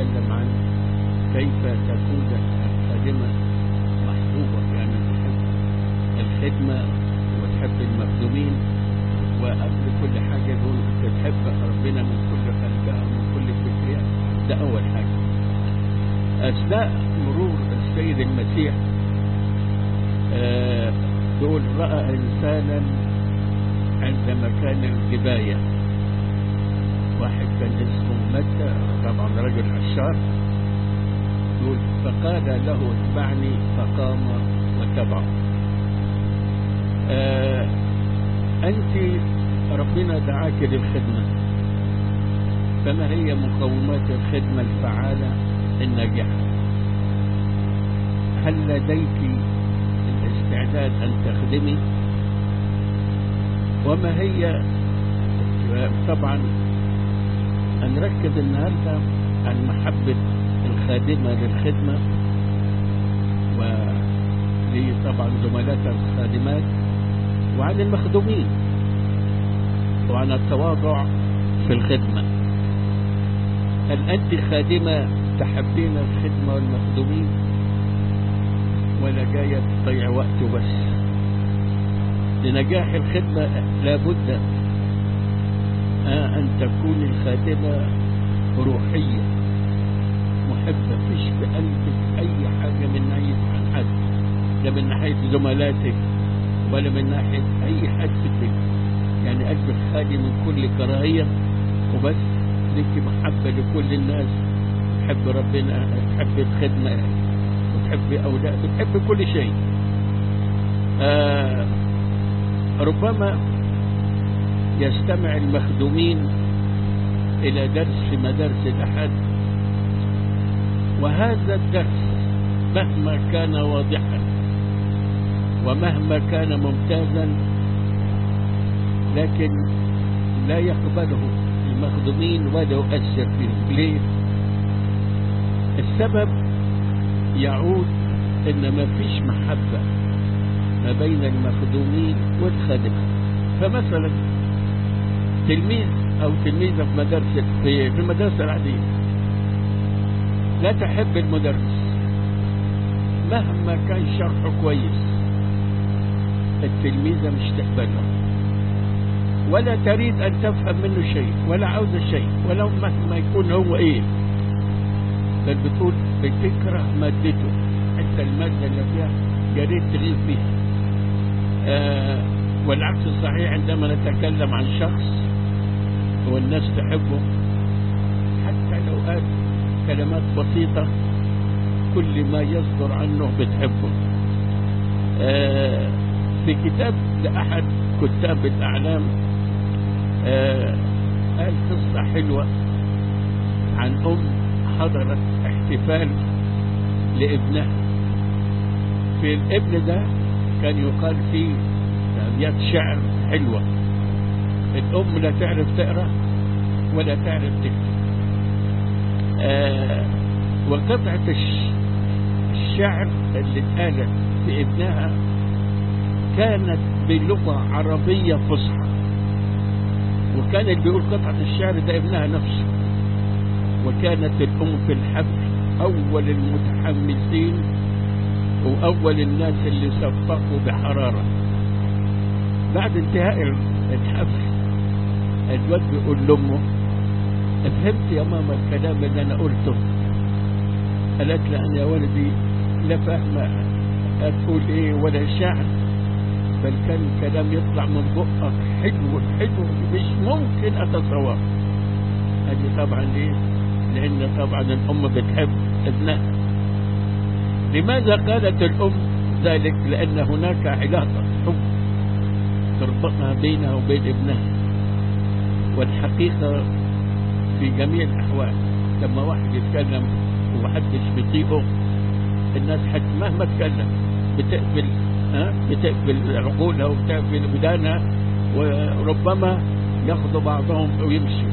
يتكلم عن كيف تكون الخادمة محبوبة يعني تحب الخدمة وتحب المخدومين وقبل كل حاجة يقول تحب ربنا من كل قلبها ومن كل فكرها ده أول حاجة أثناء مرور السيد المسيح آه دول رأى إنسانا عند مكان الجباية واحد كان اسمه متى طبعا رجل عشار يقول فقال له اتبعني فقام وتبعه آه أنت ربنا دعاك للخدمة فما هي مقومات الخدمة الفعالة الناجحة هل لديك الاستعداد أن تخدمي وما هي طبعا هنركز النهاردة عن محبة الخادمة للخدمة ولي طبعا زملاتها الخادمات وعن المخدومين وعن التواضع في الخدمة هل أنت خادمة تحبين الخدمة والمخدومين ولا جاية تضيع وقت بس لنجاح الخدمة لابد أن تكون الخادمة روحية محبة فيش في قلبك أي حاجة من ناحية عن حد لا من ناحية زملاتك ولا من ناحية أي حد في الدنيا يعني قلبك خالي من كل كراهية وبس لك محبة لكل الناس تحب ربنا تحب الخدمة وتحب أولاد بتحب كل شيء آه ربما يستمع المخدومين إلى درس في مدارس الأحد وهذا الدرس مهما كان واضحا ومهما كان ممتازا لكن لا يقبله المخدومين ولا يؤثر فيهم ليه السبب يعود ان ما فيش محبة ما بين المخدومين والخادمة فمثلا تلميذ او تلميذة في مدارس في, في المدارس العادية لا تحب المدرس مهما كان شرحه كويس التلميذة مش تقبله ولا تريد أن تفهم منه شيء ولا عاوزة شيء ولو مهما يكون هو إيه بل بتقول بتكره مادته حتى المادة اللي فيها يا ريت تغيظ بيها آه والعكس صحيح عندما نتكلم عن شخص والناس تحبه حتى لو قال كلمات بسيطة كل ما يصدر عنه بتحبه آه في كتاب لأحد كتاب الأعلام آه قال قصة حلوة عن أم حضرت احتفال لابنها في الابن ده كان يقال فيه أبيات شعر حلوة الأم لا تعرف تقرأ ولا تعرف تكتب آه وقطعة الشعر اللي اتقالت في ابنها كانت بلغة عربية فصحى وكان اللي بيقول قطعة الشعر ده ابنها نفسه وكانت الأم في الحفل أول المتحمسين وأول الناس اللي صفقوا بحرارة بعد انتهاء الحفل الواد بيقول لأمه فهمت يا ماما الكلام اللي أنا قلته قالت له أنا يا ولدي لا فاهمة أقول إيه ولا شعر بل كان الكلام يطلع من بقك حلو حلو مش ممكن أتصور هذه طبعا ليه لأن طبعا الأم بتحب ابنها لماذا قالت الأم ذلك لأن هناك علاقة حب تربطها بينها وبين ابنها والحقيقة في جميع الأحوال لما واحد يتكلم ومحدش بيطيقه الناس حتى مهما تكلم بتقبل ها بتقبل عقولها وبتقبل بدانها وربما ياخذوا بعضهم ويمشوا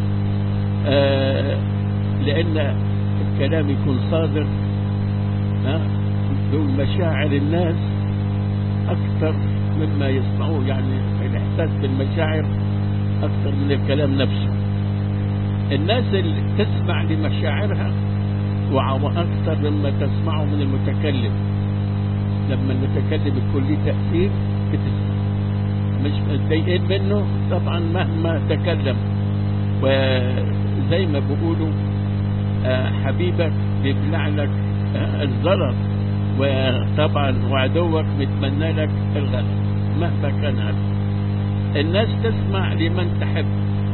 آه لأن الكلام يكون صادق ها دول مشاعر الناس أكثر مما يسمعوه يعني الإحساس بالمشاعر أكثر من الكلام نفسه الناس اللي تسمع لمشاعرها وأكثر مما تسمعه من المتكلم لما المتكلم يكون له تأثير بتسمع مش متضايقين منه طبعا مهما تكلم وزي ما بيقولوا حبيبك بيبلع لك الزلط وطبعا وعدوك بيتمنى لك الغلط مهما كان هذا الناس تسمع لمن تحب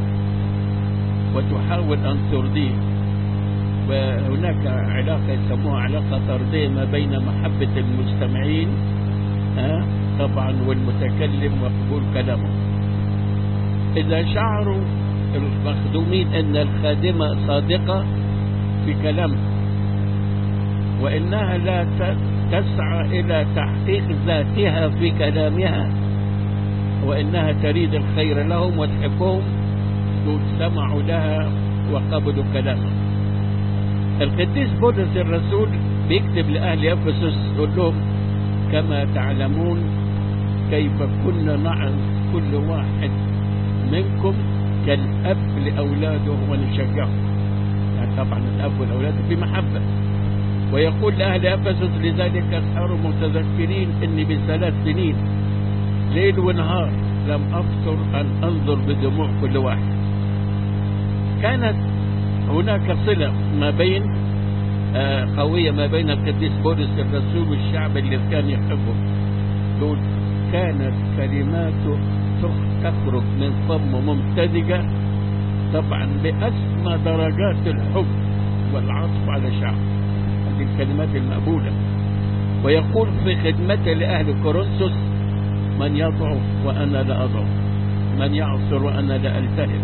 وتحاول أن ترضيه وهناك علاقة يسموها علاقة طردية ما بين محبة المستمعين أه؟ طبعا والمتكلم وقبول كلامه إذا شعروا المخدومين أن الخادمة صادقة في كلامها وإنها لا تسعى إلى تحقيق ذاتها في كلامها وإنها تريد الخير لهم وتحبهم سمعوا لها وقبلوا كلامها القديس بولس الرسول بيكتب لأهل أفسس يقول لهم كما تعلمون كيف كنا نعظ كل واحد منكم كالأب لأولاده ونشجعه يعني طبعا الأب والأولاد بمحبة ويقول لأهل أفسس لذلك أسحروا متذكرين أني بثلاث سنين ليل ونهار لم أفتر أن أنظر بدموع كل واحد كانت هناك صلة ما بين آه قوية ما بين القديس بولس الرسول والشعب اللي كان يحبه دول كانت كلماته تخرج من فمه ممتزجة طبعا بأسمى درجات الحب والعطف على شعب هذه الكلمات المقبولة ويقول في خدمته لأهل كورنثوس من يضعف وأنا لا أضعف من يعصر وأنا لا ألتهب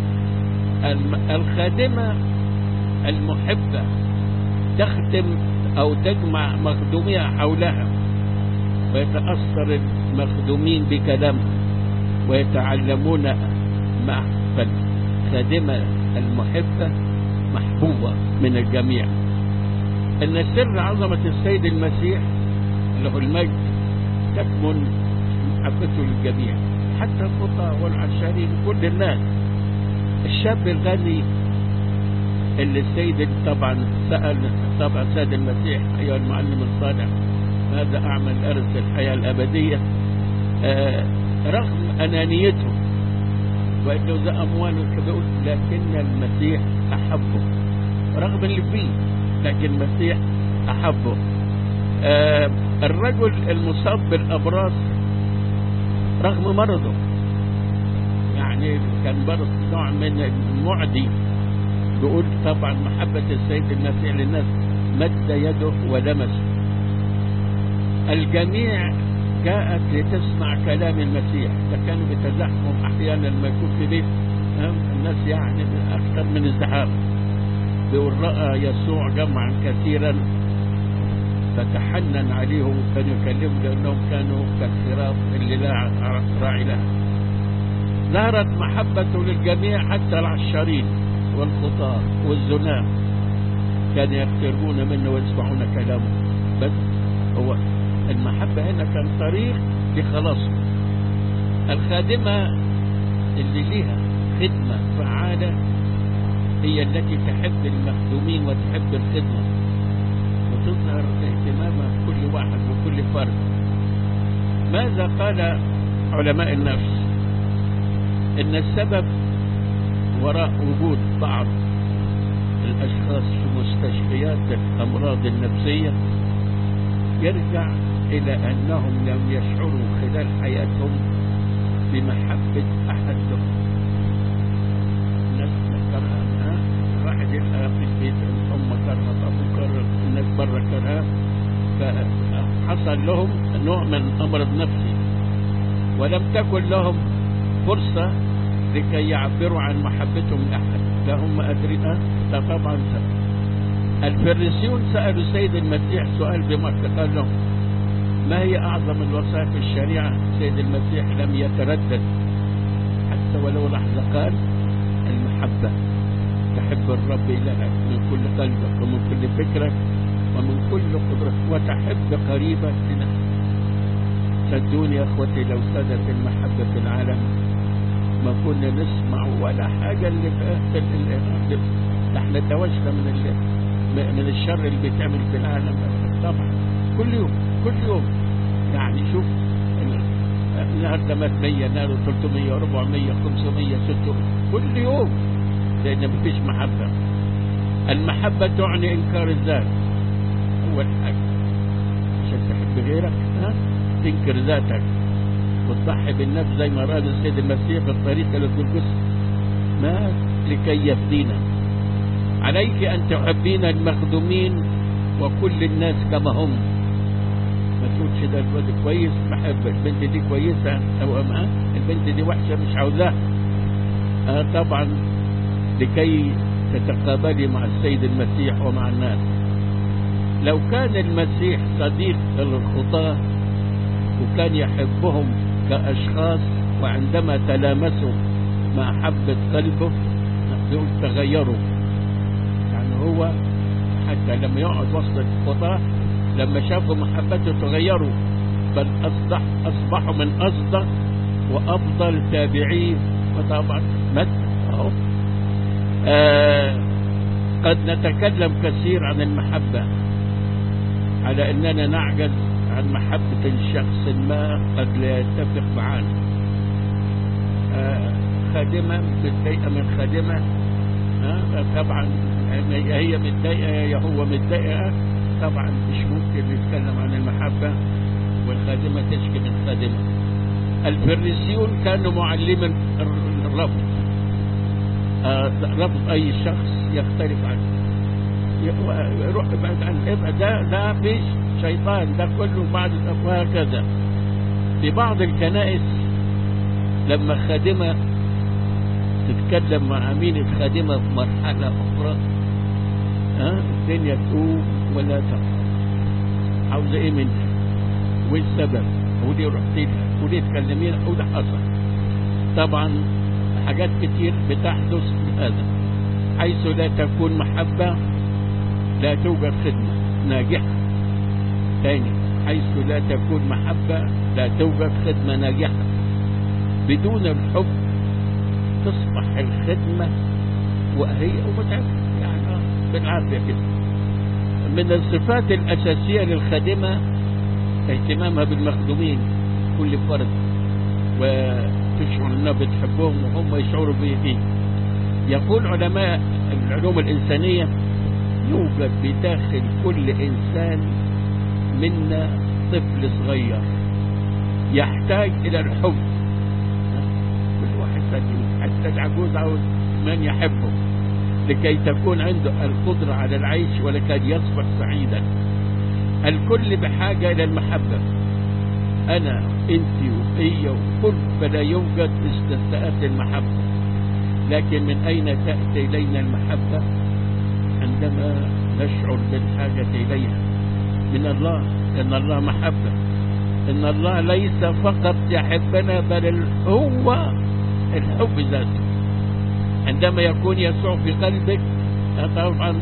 الخادمة المحبة تخدم أو تجمع مخدوميها حولها ويتأثر المخدومين بكلامها ويتعلمون مع فالخادمة المحبة محبوبة من الجميع أن سر عظمة السيد المسيح له المجد تكمن محبته للجميع حتى الخطى والعشارين كل الناس الشاب الغني اللي السيد طبعا سأل طبعا سيد المسيح أيها المعلم الصالح ماذا أعمل أرث الحياة الأبدية آه رغم أنانيته وإنه ذا أمواله بيقول لكن المسيح أحبه رغم اللي فيه لكن المسيح أحبه آه الرجل المصاب بالأبراص رغم مرضه يعني كان برضه نوع من المعدي بيقول طبعا محبة السيد المسيح للناس مد يده ولمسه الجميع جاءت لتسمع كلام المسيح فكانوا بتزحمهم احيانا لما يكون في بيت الناس يعني اكثر من الزحام بيقول راى يسوع جمعا كثيرا فتحنن عليهم وكان يكلمهم لانهم كانوا كالخراف اللي لا راعي لها ظهرت محبته للجميع حتى العشارين والخطاة والزناه كانوا يقتربون منه ويسمعون كلامه بس هو المحبة هنا كان طريق لخلاصه الخادمة اللي لها خدمة فعالة هي التي تحب المخدومين وتحب الخدمة وتظهر اهتمامها كل واحد وكل فرد ماذا قال علماء النفس ان السبب وراء وجود بعض الاشخاص في مستشفيات الامراض النفسيه يرجع الى انهم لم يشعروا خلال حياتهم بمحبه احدهم الناس كرهها واحد يلقى في البيت الام كرهت ابوه كره الناس بره كرهها فحصل لهم نوع من امراض نفسي ولم تكن لهم فرصة لكي يعبروا عن محبتهم لأحد لا هم أدري لا طبعا الفريسيون سألوا السيد المسيح سؤال بمكة قال لهم ما هي أعظم الوصايا في الشريعة سيد المسيح لم يتردد حتى ولو لحظة قال المحبة تحب الرب إلهك من كل قلبك ومن كل فكرك ومن كل قدرتك وتحب قريبك لنفسك صدقوني يا اخوتي لو سادت المحبة في العالم ما كنا نسمع ولا حاجة اللي في اللي ده احنا توشنا من ال... من الشر اللي بيتعمل في العالم طبعا كل يوم كل يوم يعني شوف النهارده مات 100 النهارده 300 400 500 600 كل يوم لان مفيش محبه المحبه تعني انكار الذات اول حاجه عشان تحب غيرك ها تنكر ذاتك وتضحي بالنفس زي ما رأى السيد المسيح في الطريق الى القدس مات لكي يفدينا عليك ان تحبين المخدومين وكل الناس كما هم ما تقولش ده الواد كويس بحب البنت دي كويسة أو أما البنت دي وحشة مش عاوزاها آه طبعا لكي تتقابلي مع السيد المسيح ومع الناس لو كان المسيح صديق للخطاة وكان يحبهم كأشخاص وعندما تلامسوا مع حبة قلبه يقول تغيروا يعني هو حتى لما يقعد وسط الخطاة لما شافوا محبته تغيروا بل أصبح أصبحوا من أصدق وأفضل تابعين وطبعا مت أهو آه قد نتكلم كثير عن المحبة على أننا نعجز عن محبة شخص ما قد لا يتفق معنا آه خادمة متضايقة من خادمة آه طبعا هي متضايقة يا هو متضايقة طبعا مش ممكن نتكلم عن المحبة والخادمة تشكي من خادمة الفريسيون كانوا معلما الرفض آه رفض أي شخص يختلف عنه يروح بعد عن ابعد ده ده فيش شيطان ده كله بعد وهكذا في بعض الكنائس لما خادمة تتكلم مع أمينة خادمة في مرحلة أخرى ها الدنيا تقوم ولا تقوم عاوزة إيه منها وإيه السبب ودي رحت لها ودي تكلمينا وده حصل طبعا حاجات كتير بتحدث هذا حيث لا تكون محبة لا توجد خدمة ناجحة ثاني حيث لا تكون محبة لا توجد خدمة ناجحة بدون الحب تصبح الخدمة وهي ومتعبة يعني بالعافية كده من الصفات الأساسية للخادمة اهتمامها بالمخدومين كل فرد وتشعر انها بتحبهم وهم يشعروا به يقول علماء العلوم الإنسانية يوجد بداخل كل إنسان منا طفل صغير يحتاج إلى الحب كل واحد فاتي حتى العجوز عاوز من يحبه لكي تكون عنده القدرة على العيش ولكي يصبح سعيدا الكل بحاجة إلى المحبة أنا أنت وهي وكل فلا يوجد استثناءات للمحبة لكن من أين تأتي إلينا المحبة عندما نشعر بالحاجة إليها من الله إن الله محبة إن الله ليس فقط يحبنا بل هو الحب ذاته عندما يكون يسوع في قلبك طبعا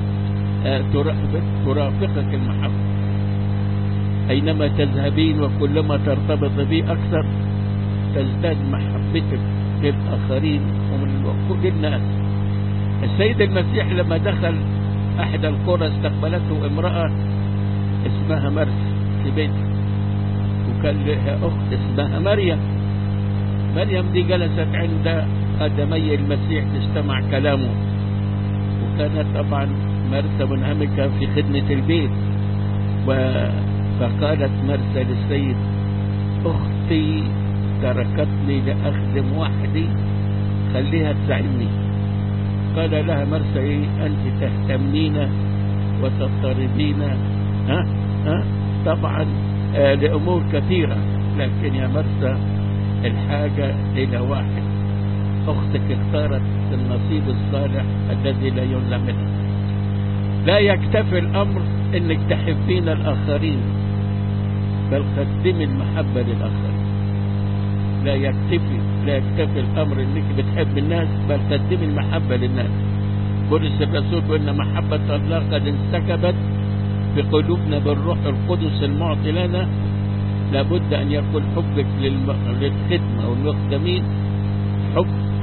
ترافقك المحبة أينما تذهبين وكلما ترتبط بي أكثر تزداد محبتك للآخرين ومن كل الناس السيد المسيح لما دخل أحد القرى استقبلته امرأة اسمها مرسى في بيته وكان لها أخت اسمها مريم مريم دي جلست عند قدمي المسيح تستمع كلامه وكانت طبعا مرسى منهمكة في خدمة البيت و... فقالت مرسى للسيد أختي تركتني لأخدم وحدي خليها تساعدني قال لها مرسى إيه أنت تهتمين وتضطربين ها ها طبعا آه لأمور كثيرة لكن يا مرسى الحاجة إلى واحد أختك اختارت النصيب الصالح الذي لا ينلى منه لا يكتفي الأمر أنك تحبين الآخرين بل قدمي المحبة للآخرين لا يكتفي لا يكتفي الأمر أنك بتحب الناس بل قدمي المحبة للناس بولس الرسول وإن محبة الله قد انسكبت في قلوبنا بالروح القدس المعطي لنا لابد أن يكون حبك للم... للخدمة والمخدمين حب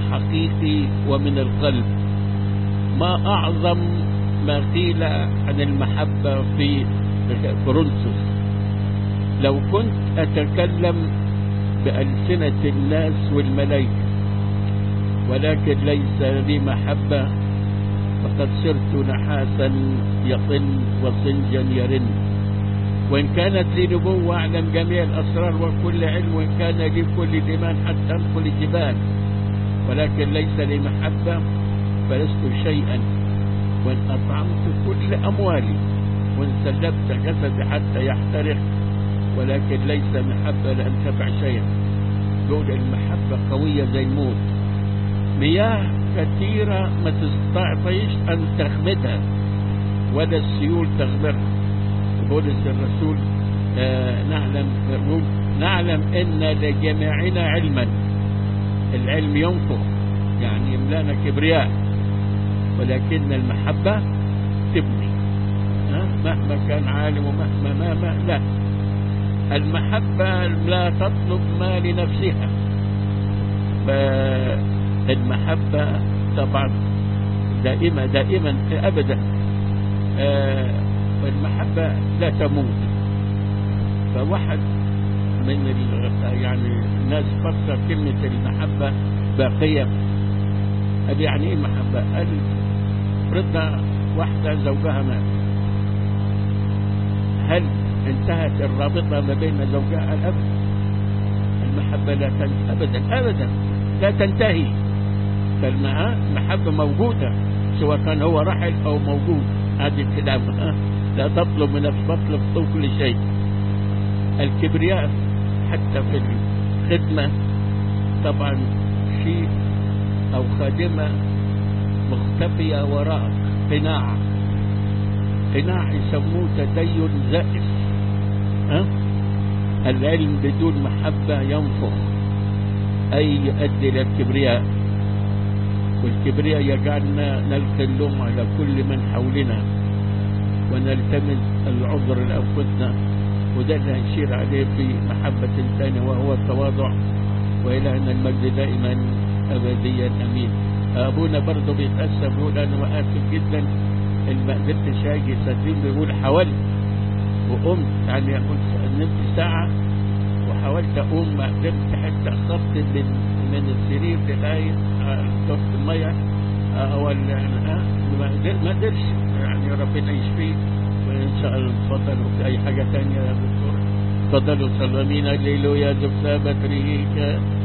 حقيقي ومن القلب ما أعظم ما قيل عن المحبة في كورنثوس لو كنت أتكلم بألسنة الناس والملائكة ولكن ليس لي محبة فقد صرت نحاسا يطن وصنجا يرن وإن كانت لي نبوة أعلم جميع الأسرار وكل علم وإن كان لي كل الإيمان حتى أنقل الجبال ولكن ليس لي محبة فلست شيئا وإن أطعمت كل أموالي وإن سلبت جسدي حتى يحترق ولكن ليس محبة لأن تبع شيئا يقول المحبة قوية زي الموت مياه كثيرة ما تستطيعش أن تخمدها ولا السيول تغمرها بولس الرسول آه نعلم نعلم ان لجميعنا علما العلم ينفخ يعني يملانا كبرياء ولكن المحبة تبني آه مهما كان عالم ومهما ما ما لا المحبة لا تطلب ما لنفسها فالمحبة طبعا دائمة دائما أبدا آه والمحبة لا تموت فواحد من يعني الناس فسر كلمة المحبة باقية قال يعني ايه محبة؟ قال فرضنا واحدة زوجها مات هل انتهت الرابطة ما بين زوجها قال أبدا المحبة لا تنتهي أبدا أبدا لا تنتهي فالمحبة موجودة سواء كان هو رحل أو موجود هذه الكلام لا تطلب من تطلب كل شيء الكبرياء حتى في الخدمة طبعا شيء أو خادمة مختفية وراء قناع قناع يسموه تدين زائف ها؟ العلم بدون محبة ينفخ أي يؤدي إلى الكبرياء والكبرياء يجعلنا نلقي اللوم على كل من حولنا ونلتمس العذر لأنفسنا وده اللي هنشير عليه في محبة الإنسان وهو التواضع وإلهنا المجد دائما أبديا أمين أبونا برضه بيتأسف بيقول أنا مآسف جدا اللي ما قدرتش أجي صدقني بيقول حاولت وقمت يعني يقول نمت ساعة وحاولت أقوم ما قدرت حتى أخذت من من السرير لغاية ضغط المية أو ما قدرش يعني ربنا يشفيه وإن شاء الله اتفضل وفي أي حاجة تانية يا دكتور اتفضلوا صلوا مين هللويا دكتور بكريك